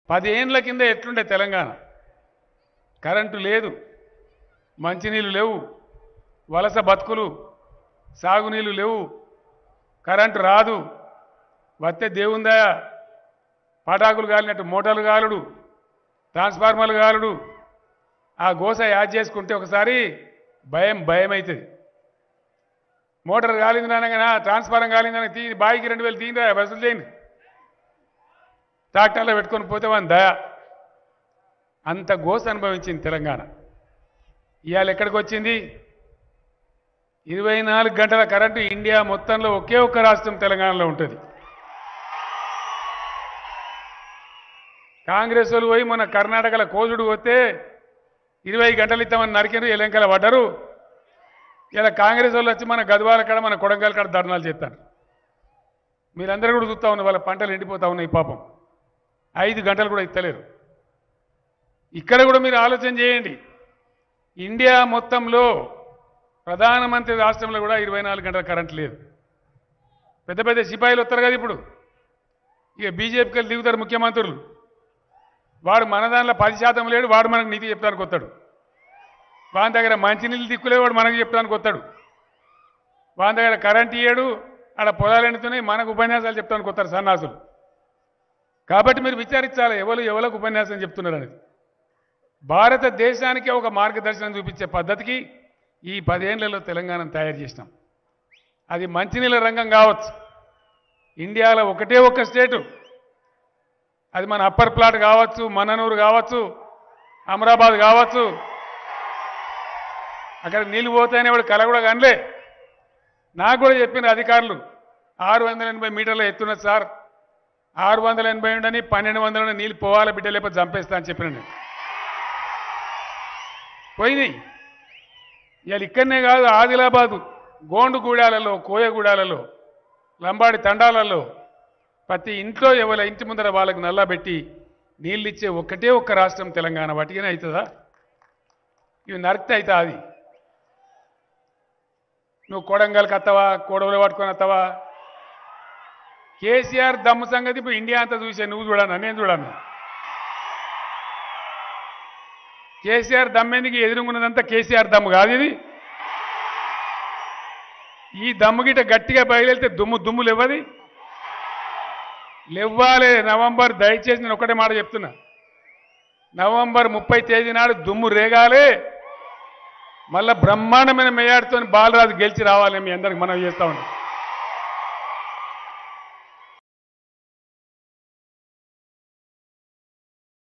పదేండ్ల కింద ఎట్లుండే తెలంగాణ కరెంటు లేదు మంచినీళ్ళు లేవు వలస బతుకులు సాగునీళ్ళు లేవు కరెంటు రాదు వస్తే దేవుందా పటాకులు కాలినట్టు మూటలు కాలుడు ట్రాన్స్ఫార్మర్లు కాలుడు ఆ గోస యాడ్ చేసుకుంటే ఒకసారి భయం భయం అవుతుంది మోటార్ కాలింది అనగా ట్రాన్స్ఫారం కాలిందని తీ బాయికి రెండు వేలు తీయండి వసూలు చేయండి ట్రాక్టర్లో పెట్టుకొని పోతే వాని దయ అంత గోస అనుభవించింది తెలంగాణ ఇవాళ ఎక్కడికి వచ్చింది ఇరవై నాలుగు గంటల కరెంటు ఇండియా మొత్తంలో ఒకే ఒక్క రాష్ట్రం తెలంగాణలో ఉంటుంది కాంగ్రెస్ వాళ్ళు పోయి మన కర్ణాటకలో కోజుడు పోతే ఇరవై గంటలు ఇస్తామని నరికిన ఎలంకల పడ్డరు ఇలా కాంగ్రెస్ వాళ్ళు వచ్చి మన గద్వాల కాడ మన కొడంగల్ కాడ ధర్నాలు చేస్తారు మీరందరూ కూడా చూస్తూ ఉన్నారు వాళ్ళ పంటలు ఎండిపోతా ఉన్నాయి పాపం ఐదు గంటలు కూడా ఇస్తలేరు ఇక్కడ కూడా మీరు ఆలోచన చేయండి ఇండియా మొత్తంలో ప్రధానమంత్రి రాష్ట్రంలో కూడా ఇరవై నాలుగు గంటల కరెంట్ లేదు పెద్ద పెద్ద సిపాయిలు వస్తారు కదా ఇప్పుడు ఇక బీజేపీకి వెళ్ళి దిగుతారు ముఖ్యమంత్రులు వాడు మన దానిలో పది శాతం లేడు వాడు మనకు నీతి చెప్తానికి వస్తాడు వాని దగ్గర మంచినీళ్ళు దిక్కులే వాడు మనకు చెప్తానికి వస్తాడు వాని దగ్గర కరెంట్ ఇయ్యాడు ఆడ పొలాలు ఎండుతున్నాయి మనకు ఉపన్యాసాలు చెప్తానికి వస్తారు సన్నాసులు కాబట్టి మీరు విచారించాలి ఎవరు ఎవరికి ఉపన్యాసం చెప్తున్నారు అనేది భారతదేశానికి ఒక మార్గదర్శనం చూపించే పద్ధతికి ఈ పదేళ్లలో తెలంగాణను తయారు చేసినాం అది మంచినీళ్ళ రంగం కావచ్చు ఇండియాలో ఒకటే ఒక్క స్టేటు అది మన అప్పర్ ప్లాట్ కావచ్చు మననూరు కావచ్చు అమరాబాద్ కావచ్చు అక్కడ నీళ్ళు పోతాయని వాడు కల కూడా కనలే నాకు కూడా చెప్పిన అధికారులు ఆరు వందల ఎనభై మీటర్ల ఎత్తున్నది సార్ ఆరు వందల ఎనభై ఉండని పన్నెండు వందల నీళ్ళు పోవాలి బిడ్డ లేకపోతే చంపేస్తా అని చెప్పిన నేను పోయినాయి ఇవాళ ఇక్కడనే కాదు ఆదిలాబాదు గోండుగూడాలలో కోయగూడాలలో లంబాడి తండాలలో ప్రతి ఇంట్లో ఎవరి ఇంటి ముందర వాళ్ళకి నల్లబెట్టి నీళ్ళు ఇచ్చే ఒక్కటే ఒక్క రాష్ట్రం తెలంగాణ వాటికనే అవుతుందా ఇవి నరికితే అవుతా అది నువ్వు కొడంగల్కి వస్తావా కోడవలు పట్టుకొని వస్తావా కేసీఆర్ దమ్ము సంగతి ఇప్పుడు ఇండియా అంతా చూసే నువ్వు చూడన్నా నేను చూడన్నా కేసీఆర్ దమ్మెందుకు ఎదురుగున్నదంతా కేసీఆర్ దమ్ము కాదు ఇది ఈ దమ్ము గిట గట్టిగా బయలుదేరితే దుమ్ము దుమ్ము లేవది లేవ్వాలి నవంబర్ దయచేసి నేను ఒకటే మాట చెప్తున్నా నవంబర్ ముప్పై తేదీ నాడు దుమ్ము రేగాలి మళ్ళా బ్రహ్మాండమైన మేయాడుతో బాలరాజు గెలిచి రావాలని మీ అందరికి మనం చేస్తా ఉన్నాం